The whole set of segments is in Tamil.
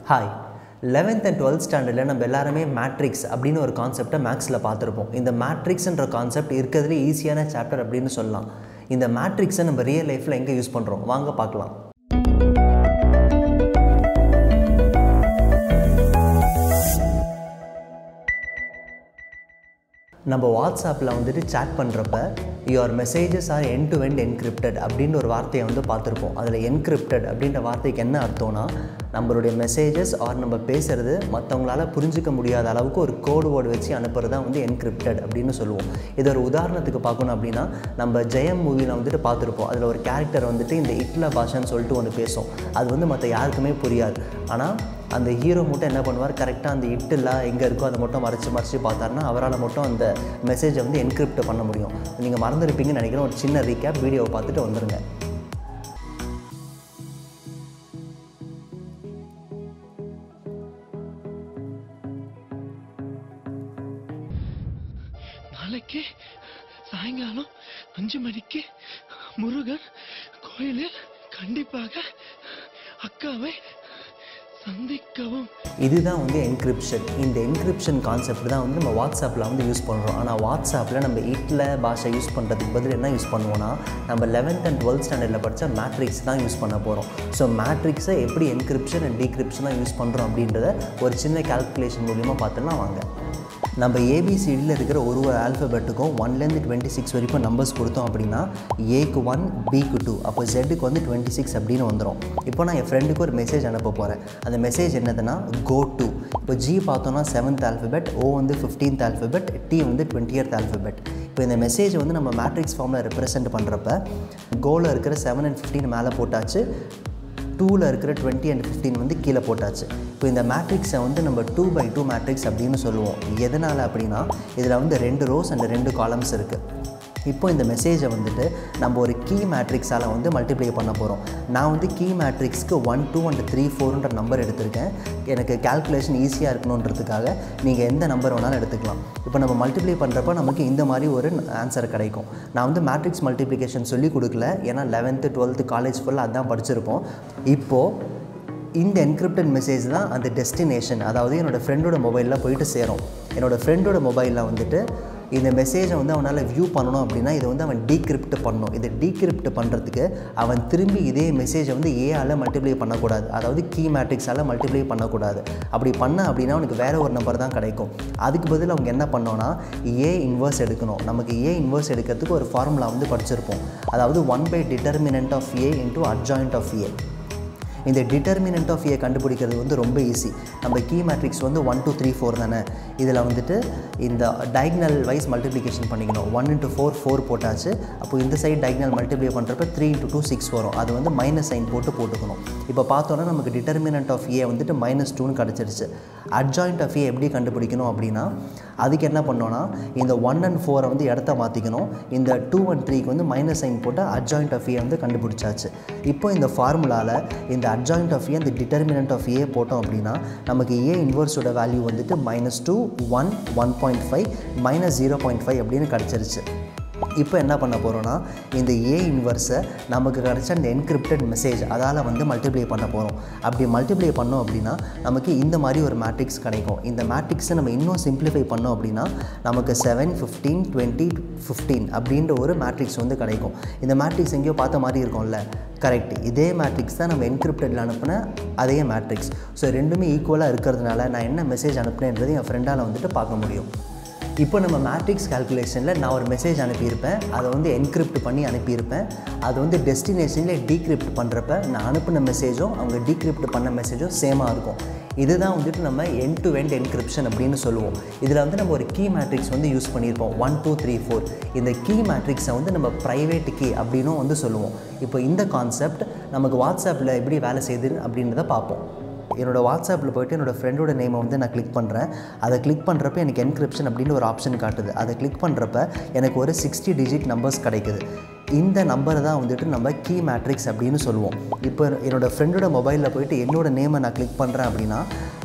ஹாய் லெவன்த் அண்ட் டுவெல்த் ஸ்டாண்டர்டில் நம்ம எல்லாருமே மேட்ரிக்ஸ் அப்படின்னு ஒரு கான்செப்டை மேக்ஸில் பார்த்துருப்போம் இந்த மேட்ரிக்ஸ்ன்ற கான்செப்ட் இருக்கிறதுலே ஈஸியான சாப்டர் அப்படின்னு சொல்லலாம் இந்த மேட்ரிக்ஸை நம்ம ரியல் லைஃப்பில் எங்கே யூஸ் பண்ணுறோம் வாங்க பார்க்கலாம் நம்ம வாட்ஸ்அப்பில் வந்துட்டு சேட் பண்ணுறப்ப your messages are end to end encrypted அப்படின்ற ஒரு வார்த்தையை வந்து பார்த்துருப்போம் அதில் என்கிரிப்டட் அப்படின்ற வார்த்தைக்கு என்ன அர்த்தம்னா நம்மளுடைய மெசேஜஸ் ஆர் நம்ம பேசுகிறது மற்றவங்களால புரிஞ்சிக்க முடியாத அளவுக்கு ஒரு கோடு வேர்டு வச்சு அனுப்புறது தான் வந்து என்கிரிப்டட் அப்படின்னு சொல்லுவோம் இது ஒரு உதாரணத்துக்கு பார்க்கணும் அப்படின்னா நம்ம ஜெயம் மூவியில் வந்துட்டு பார்த்துருப்போம் அதில் ஒரு கேரக்டர் வந்துட்டு இந்த இட்ல பாஷான்னு சொல்லிட்டு ஒன்று பேசும் அது வந்து மற்ற யாருக்குமே புரியாது ஆனால் அந்த ஹீரோ மட்டும் என்ன பண்ணுவார் கரெக்டாக அந்த இட்டுலாம் எங்கே இருக்கோ அதை மட்டும் மறைச்சு மறைச்சு பார்த்தாருன்னா அவரால் மட்டும் அந்த மெசேஜை வந்து என்கிரிப்ட் பண்ண முடியும் நீங்கள் மறந்துருப்பீங்கன்னு நினைக்கிறேன் ஒரு சின்ன ரீகேப் வீடியோவை பார்த்துட்டு வந்துருங்க நாளைக்கு சாயங்காலம் அஞ்சு மணிக்கு முருகன் கோயிலில் கண்டிப்பாக அக்காவை சந்திக்கவும் இதுதான் வந்து என்கிரிப்ஷன் இந்த என்கிரிப்ஷன் கான்செப்ட் தான் வந்து நம்ம வாட்ஸ்அப்பில் வந்து யூஸ் பண்ணுறோம் ஆனால் வாட்ஸ்அப்பில் நம்ம இட்ல பாஷை யூஸ் பண்ணுறதுக்கு பதில் என்ன யூஸ் பண்ணுவோம்னா நம்ம லெவன்த் அண்ட் டுவெல்த் ஸ்டாண்டர்டில் படித்த மேட்ரிக்ஸ் தான் யூஸ் பண்ண போகிறோம் ஸோ மேட்ரிக்ஸை எப்படி என்கிரிப்ஷன் அண்ட் டீக்ரிப்ஷனாக யூஸ் பண்ணுறோம் அப்படின்றத ஒரு சின்ன கால்குலேஷன் மூலிமா பார்த்துலாம் வாங்க நம்ம ஏபிசிடியில் இருக்கிற ஒரு ஒரு ஆல்ஃபபெட்டுக்கும் ஒன்லேருந்து டுவெண்ட்டி சிக்ஸ் வரைக்கும் நம்பர்ஸ் கொடுத்தோம் அப்படின்னா ஏக்கு ஒன் பிக்கு டூ அப்போ ஜெட்டுக்கு வந்து டுவெண்ட்டி சிக்ஸ் அப்படின்னு வந்துடும் இப்போ நான் என் ஃப்ரெண்டுக்கு ஒரு மெசேஜ் அனுப்ப போகிறேன் அந்த மெசேஜ் என்னதுன்னா கோ டு இப்போ ஜி பார்த்தோன்னா செவன்த் ஆல்ஃபபெட் ஓ வந்து ஃபிஃப்டீன்த் ஆல்ஃபபெட் டி வந்து டுவெண்ட்டியர்த் ஆல்ஃபபெட் இப்போ இந்த மெசேஜ் வந்து நம்ம மேட்ரிக்ஸ் ஃபார்மில் ரெப்ரசென்ட் பண்ணுறப்ப கோவில் இருக்கிற செவன் அண்ட் ஃபிஃப்டீன் மேலே போட்டாச்சு டூவில் இருக்கிற டுவெண்ட்டி அண்ட் ஃபிஃப்டீன் வந்து கீழே போட்டாச்சு இப்போ இந்த மேட்ரிக்ஸை வந்து நம்ம டூ பை டூ மேட்ரிக்ஸ் அப்படின்னு சொல்லுவோம் எதனால் அப்படின்னா இதில் வந்து ரெண்டு ரோஸ் அண்ட் ரெண்டு காலம்ஸ் இருக்குது இப்போ இந்த மெசேஜை வந்துட்டு நம்ம ஒரு கீ மேட்ரிக்ஸால் வந்து மல்டிப்ளை பண்ண போகிறோம் நான் வந்து கீ மேட்ரிக்ஸ்க்கு ஒன் டூ அண்ட் த்ரீ ஃபோர்ன்ற நம்பர் எடுத்திருக்கேன் எனக்கு கால்குலேஷன் ஈஸியாக இருக்கணுன்றதுக்காக நீங்கள் எந்த நம்பர் வேணாலும் எடுத்துக்கலாம் இப்போ நம்ம மல்டிப்ளை பண்ணுறப்ப நமக்கு இந்த மாதிரி ஒரு ஆன்சர் கிடைக்கும் நான் வந்து மேட்ரிக்ஸ் மல்டிப்ளிகேஷன் சொல்லி கொடுக்கல ஏன்னா லெவன்த்து டுவெல்த்து காலேஜ் ஃபுல்லாக அதான் படிச்சிருப்போம் இப்போது இந்த என்கிரிப்டட் மெசேஜ் தான் அந்த டெஸ்டினேஷன் அதாவது என்னோடய ஃப்ரெண்டோட மொபைலில் போயிட்டு சேரும் என்னோடய ஃப்ரெண்டோட மொபைலில் வந்துட்டு இந்த மெசேஜை வந்து அவனால் வியூ பண்ணணும் அப்படின்னா இதை வந்து அவன் டீக்ரிப்ட் பண்ணணும் இதை டீக்ரிப்ட் பண்ணுறதுக்கு அவன் திரும்பி இதே மெசேஜை வந்து ஏஆல் மல்டிப்ளை பண்ணக்கூடாது அதாவது கீ மேட்ரிக்ஸால் மல்டிப்ளை பண்ணக்கூடாது அப்படி பண்ண அப்படின்னா அவனுக்கு வேறு ஒரு நம்பர் தான் கிடைக்கும் அதுக்கு பதில் அவங்க என்ன பண்ணோன்னா ஏ இன்வர்ஸ் எடுக்கணும் நமக்கு ஏ இன்வர்ஸ் எடுக்கிறதுக்கு ஒரு ஃபார்முலா வந்து படிச்சிருப்போம் அதாவது one by determinant of A into adjoint of A இந்த டிட்டர்மினன்ட் ஆஃப் ஏ கண்டுபிடிக்கிறது வந்து ரொம்ப ஈஸி நம்ம கீ மேட்ரிக்ஸ் வந்து ஒன் டூ த்ரீ ஃபோர் தானே இதில் வந்துட்டு இந்த டைக்னல் வைஸ் மல்டிப்ளிகேஷன் பண்ணிக்கணும் ஒன் இன்ட்டு ஃபோர் ஃபோர் போட்டாச்சு அப்போ இந்த சைடு டைக்னல் மல்டிப்ளை பண்ணுறப்ப த்ரீ இன்ட்டு டூ சிக்ஸ் வரும் அது வந்து மைனஸ் சைன் போட்டு போட்டுக்கணும் இப்போ பார்த்தோன்னா நமக்கு டிட்டர்மினன்ட் ஆஃப் ஏ வந்துட்டு மைனஸ் டூன்னு கிடச்சிருச்சு அட்ஜாயிண்ட் ஆஃப் ஏ எப்படி கண்டுபிடிக்கணும் அப்படின்னா அதுக்கு என்ன பண்ணோன்னா இந்த ஒன் அண்ட் ஃபோரை வந்து இடத்த மாற்றிக்கணும் இந்த டூ அண்ட் த்ரீக்கு வந்து மைனஸ் சைன் போட்டு அட்ஜாயிண்ட் ஆஃப் ஏ வந்து கண்டுபிடிச்சாச்சு இப்போ இந்த ஃபார்முலாவில் இந்த அட்ஜாயிண்ட் ஆஃப் ஏ இந்த டிட்டர்மினன்ட் ஆஃப் ஏ போட்டோம் அப்படின்னா நமக்கு ஏ இன்வர்ஸோட வேல்யூ வந்துட்டு minus two one one point five minus zero point five அப்படின்னு கிடச்சிருச்சு இப்போ என்ன பண்ண போகிறோன்னா இந்த ஏ இன்வர்ஸை நமக்கு கிடச்ச அந்த என்கிரிப்டட் மெசேஜ் அதால் வந்து மல்டிப்ளை பண்ண போகிறோம் அப்படி மல்டிப்ளை பண்ணோம் அப்படின்னா நமக்கு இந்த மாதிரி ஒரு மேட்ரிக்ஸ் கிடைக்கும் இந்த மேட்ரிக்ஸை நம்ம இன்னும் சிம்பிளிஃபை பண்ணோம் அப்படின்னா நமக்கு செவன் ஃபிஃப்டீன் டுவெண்ட்டி ஃபிஃப்டீன் அப்படின்ற ஒரு மேட்ரிக்ஸ் வந்து கிடைக்கும் இந்த மேட்ரிக்ஸ் எங்கேயோ பார்த்த மாதிரி இருக்கும்ல கரெக்ட் இதே மேட்ரிக்ஸ் தான் நம்ம என்கிரிப்டடில் அனுப்பின அதே மேட்ரிக்ஸ் ஸோ ரெண்டுமே ஈக்குவலாக இருக்கிறதுனால நான் என்ன மெசேஜ் அனுப்புனேன்றது என் ஃப்ரெண்டால் வந்துட்டு பார்க்க முடியும் இப்போ நம்ம மேட்ரிக்ஸ் கால்குலேஷனில் நான் ஒரு மெசேஜ் அனுப்பியிருப்பேன் அதை வந்து என்கிரிப்ட் பண்ணி அனுப்பியிருப்பேன் அது வந்து டெஸ்டினேஷனில் டீக்ரிப்ட் பண்ணுறப்ப நான் அனுப்பின மெசேஜும் அவங்க டீக்ரிப்ட் பண்ண மெசேஜும் சேமாக இருக்கும் இதுதான் வந்துட்டு நம்ம என் டு எண்ட் என்கிரிப்ஷன் அப்படின்னு சொல்லுவோம் இதில் வந்து நம்ம ஒரு கீ மேட்ரிக்ஸ் வந்து யூஸ் பண்ணியிருப்போம் ஒன் டூ த்ரீ ஃபோர் இந்த கீ மேட்ரிக்ஸை வந்து நம்ம ப்ரைவேட் கீ அப்படின்னும் வந்து சொல்லுவோம் இப்போ இந்த கான்செப்ட் நமக்கு வாட்ஸ்அப்பில் எப்படி வேலை செய்யுது அப்படின்றத பார்ப்போம் என்னோடய வாட்ஸ்அப்பில் போய்ட்டு என்னோடய ஃப்ரெண்டோட நேமை வந்து நான் கிளிக் பண்ணுறேன் அதை கிளிக் பண்ணுறப்ப எனக்கு என்கிரிப்ஷன் அப்படின்னு ஒரு ஆப்ஷன் காட்டுது அதை கிளிக் பண்ணுறப்ப எனக்கு ஒரு சிக்ஸ்டி டிஜிட் நம்பர்ஸ் கிடைக்குது இந்த நம்பரை தான் வந்துட்டு நம்ம கீ மேட்ரிக்ஸ் அப்படின்னு சொல்லுவோம் இப்போ என்னோடய ஃப்ரெண்டோட மொபைலில் போயிட்டு என்னோட நேமை நான் கிளிக் பண்ணுறேன் அப்படின்னா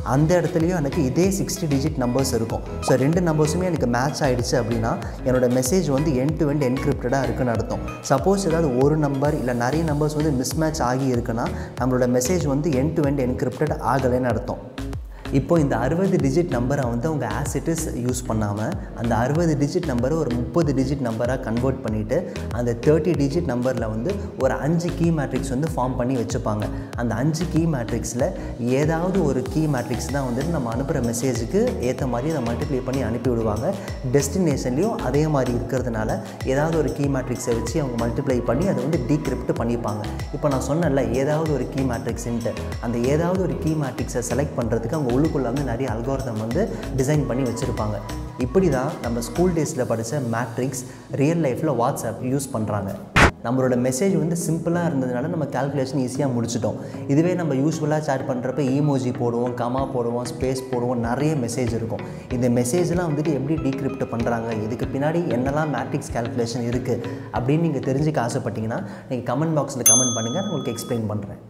அந்த இடத்துலையும் எனக்கு இதே சிக்ஸ்டி டிஜிட் நம்பர்ஸ் இருக்கும் ஸோ ரெண்டு நம்பர்ஸுமே எனக்கு மேட்ச் ஆகிடுச்சு அப்படின்னா என்னோட மெசேஜ் வந்து என் டு எண்ட் என்கிரிப்டடாக இருக்குன்னு அர்த்தம் சப்போஸ் ஏதாவது ஒரு நம்பர் இல்லை நிறைய நம்பர்ஸ் வந்து மிஸ்மேட்ச் ஆகி இருக்குன்னா நம்மளோட மெசேஜ் வந்து என் டு எண்ட் என்கிரிப்டட் ஆகலைன்னு அர்த்தம் இப்போ இந்த அறுபது டிஜிட் நம்பரை வந்து அவங்க ஆசிட்டிஸ் யூஸ் பண்ணாமல் அந்த அறுபது டிஜிட் நம்பரை ஒரு முப்பது டிஜிட் நம்பராக கன்வெர்ட் பண்ணிவிட்டு அந்த தேர்ட்டி டிஜிட் நம்பரில் வந்து ஒரு அஞ்சு கீ மேட்ரிக்ஸ் வந்து ஃபார்ம் பண்ணி வச்சுப்பாங்க அந்த அஞ்சு கீ மேட்ரிக்ஸில் ஏதாவது ஒரு கீ மேட்ரிக்ஸ் தான் வந்துட்டு நம்ம அனுப்புகிற மெசேஜுக்கு ஏற்ற மாதிரி அதை மல்டிப்ளை பண்ணி அனுப்பி விடுவாங்க டெஸ்டினேஷன்லேயும் அதே மாதிரி இருக்கிறதுனால ஏதாவது ஒரு கீ மேட்ரிக்ஸை வச்சு அவங்க மல்டிப்ளை பண்ணி அதை வந்து டீக்ரிப்ட் பண்ணிப்பாங்க இப்போ நான் சொன்னேன்ல ஏதாவது ஒரு கீ மேட்ரிக்ஸ்ன்ட்டு அந்த ஏதாவது ஒரு கீ மேட்ரிக்ஸை செலக்ட் பண்ணுறதுக்கு அவங்க உள்ளுக்குள்ளே வந்து நிறைய அல்காரதம் வந்து டிசைன் பண்ணி வச்சுருப்பாங்க இப்படி தான் நம்ம ஸ்கூல் டேஸில் படித்த மேட்ரிக்ஸ் ரியல் லைஃப்பில் வாட்ஸ்அப் யூஸ் பண்ணுறாங்க நம்மளோட மெசேஜ் வந்து சிம்பிளாக இருந்ததுனால நம்ம கால்குலேஷன் ஈஸியாக முடிச்சிட்டோம் இதுவே நம்ம யூஸ்ஃபுல்லாக சேட் பண்ணுறப்ப ஈமோஜி போடுவோம் கமா போடுவோம் ஸ்பேஸ் போடுவோம் நிறைய மெசேஜ் இருக்கும் இந்த மெசேஜ்லாம் வந்துட்டு எப்படி டீக்ரிப்ட் பண்ணுறாங்க இதுக்கு பின்னாடி என்னெல்லாம் மேட்ரிக்ஸ் கால்குலேஷன் இருக்குது அப்படின்னு நீங்கள் தெரிஞ்சுக்க ஆசைப்பட்டீங்கன்னா நீங்கள் கமெண்ட் பாக்ஸில் கமெண்ட் பண்ணுங்கள் நான் உங்களுக்கு எக்ஸ்பிளைன் பண்ணுறேன்